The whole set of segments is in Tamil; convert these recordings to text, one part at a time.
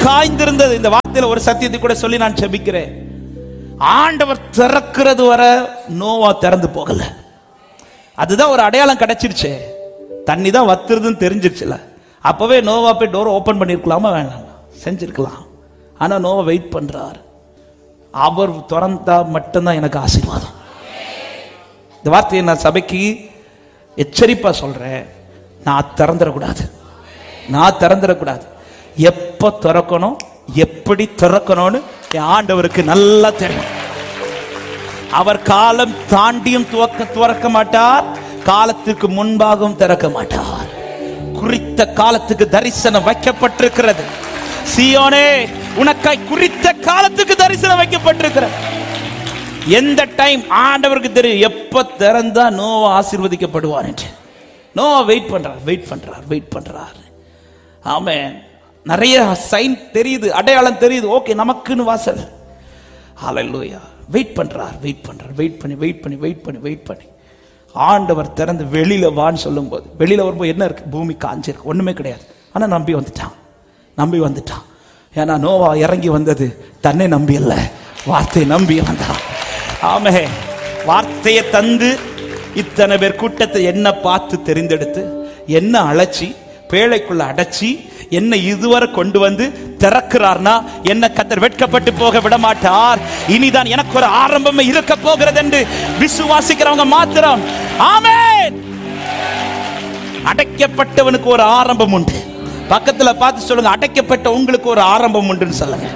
காய்ந்திருந்தது இந்த வார்த்தையில ஒரு சத்தியத்தை கூட சொல்லி நான் செபிக்கிறேன் ஆண்டவர் திறக்கிறது வர நோவா திறந்து போகல அதுதான் ஒரு அடையாளம் கிடைச்சிருச்சே தண்ணி தான் வத்துறதுன்னு தெரிஞ்சிருச்சுல அப்பவே நோவா போய் டோர் ஓபன் பண்ணிருக்கலாமா வேணாமா செஞ்சிருக்கலாம் ஆனா நோவா வெயிட் பண்றார் அவர் திறந்தா மட்டும்தான் எனக்கு ஆசீர்வாதம் இந்த வார்த்தையை நான் சபைக்கு எச்சரிப்பா சொல்றேன் நான் திறந்துடக்கூடாது நான் திறந்துடக்கூடாது எப்போ திறக்கணும் எப்படி திறக்கணும்னு என் ஆண்டவருக்கு நல்லா தெரியும் அவர் காலம் தாண்டியும் துவக்க துறக்க மாட்டார் காலத்துக்கு முன்பாகவும் திறக்க மாட்டார் குறித்த காலத்துக்கு தரிசனம் வைக்கப்பட்டிருக்கிறது சியோனே உனக்காய் குறித்த காலத்துக்கு தரிசனம் வைக்கப்பட்டிருக்கிறது எந்த டைம் ஆண்டவருக்கு தெரியும் எப்ப திறந்தா நோவா ஆசீர்வதிக்கப்படுவார் என்று நோவா வெயிட் பண்றார் வெயிட் பண்றார் வெயிட் பண்றார் ஆமென் நிறைய சைன் தெரியுது அடையாளம் தெரியுது ஓகே நமக்குன்னு வாசல் ஹalleluya வெயிட் பண்றார் வெயிட் பண்றார் வெயிட் பண்ணி வெயிட் பண்ணி வெயிட் பண்ணி வெயிட் பண்ணி ஆண்டவர் திறந்து வெளியில வான்னு சொல்லும்போது வெளியில வரும்போது என்ன இருக்கு பூமி காஞ்சிருக்கு ஒண்ணுமே கிடையாது ஆனா நம்பி வந்துட்டான் நம்பி வந்துட்டான் ஏன்னா நோவா இறங்கி வந்தது தன்னை நம்பி அல்ல வார்த்தையை நம்பி வந்தான் ஆமே வார்த்தையை தந்து இத்தனை பேர் கூட்டத்தை என்ன பார்த்து தெரிந்தெடுத்து என்ன அழைச்சி பேழைக்குள்ள அடைச்சி என்ன இதுவரை கொண்டு வந்து திறக்கிறார்னா என்ன கத்தர் வெட்கப்பட்டு போக விட மாட்டார் இனிதான் எனக்கு ஒரு ஆரம்பம் இருக்க போகிறது என்று விசுவாசிக்கிறவங்க மாத்திரம் ஆமென் அடைக்கப்பட்டவனுக்கு ஒரு ஆரம்பம் உண்டு பக்கத்துல பார்த்து சொல்லுங்க அடைக்கப்பட்ட உங்களுக்கு ஒரு ஆரம்பம் உண்டுன்னு சொல்லுங்க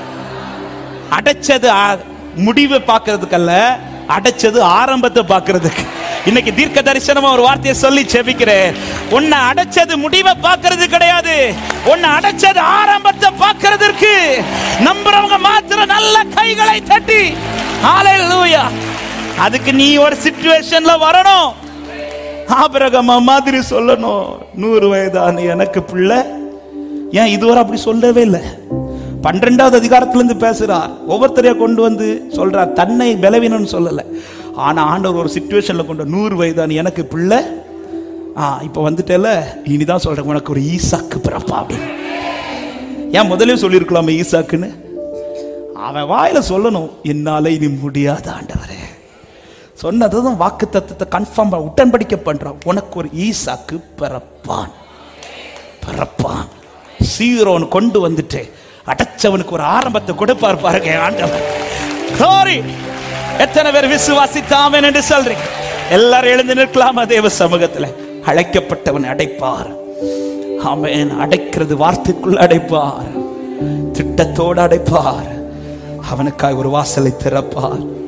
அடைச்சது ஆ- முடிவை பார்க்கிறதுக்கல்ல அடைச்சது ஆரம்பத்தை பார்க்கிறதுக்கு இன்னைக்கு தீர்க்க தரிசனமா ஒரு வார்த்தையை சொல்லி செபிக்கிறேன் உன்னை அடைச்சது முடிவை பார்க்கிறது கிடையாது உன்னை அடைச்சது ஆரம்பத்தை பார்க்கிறதுக்கு நம்புறவங்க மாத்திரம் நல்ல கைகளை தட்டி ஹalleluya அதுக்கு நீ ஒரு சிச்சுவேஷன்ல வரணும் ஆபிரகமா மாதிரி சொல்லணும் நூறு வயதான எனக்கு பிள்ளை ஏன் இதுவரை அப்படி சொல்லவே இல்லை பன்னிரெண்டாவது அதிகாரத்துல இருந்து பேசுறார் ஒவ்வொருத்தரையா கொண்டு வந்து சொல்றார் தன்னை பலவீனம்னு சொல்லல ஆனா ஆண்டவர் ஒரு சுச்சுவேஷன்ல கொண்டு வந்து, நூறு வயதான எனக்கு பிள்ளை ஆ இப்ப வந்துட்டேல இனிதான் சொல்றேன் உனக்கு ஒரு ஈசாக்கு பிறப்பா அப்படின்னு ஏன் முதலே சொல்லியிருக்கலாமே ஈசாக்குன்னு அவன் வாயில சொல்லணும் என்னால இனி முடியாத ஆண்டவரே சொன்னதும் வாக்கு தத்துவத்தை கன்ஃபார்ம் உடன்படிக்கை பண்றான் உனக்கு ஒரு ஈசாக்கு பிறப்பான் பிறப்பான் சீரோன் கொண்டு வந்துட்டு அடைச்சவனுக்கு ஒரு ஆரம்பத்தை கொடுப்பார் பாருங்க ஆண்டவர் Glory. எத்தனை பேர் விசுவாசித்தாமன் என்று சொல்றீங்க எல்லாரும் எழுந்து நிற்கலாமா தேவ சமூகத்துல அழைக்கப்பட்டவன் அடைப்பார் ஆமென் அடைக்கிறது வார்த்தைக்குள்ள அடைப்பார் திட்டத்தோடு அடைப்பார் அவனுக்காய் ஒரு வாசலை திறப்பார்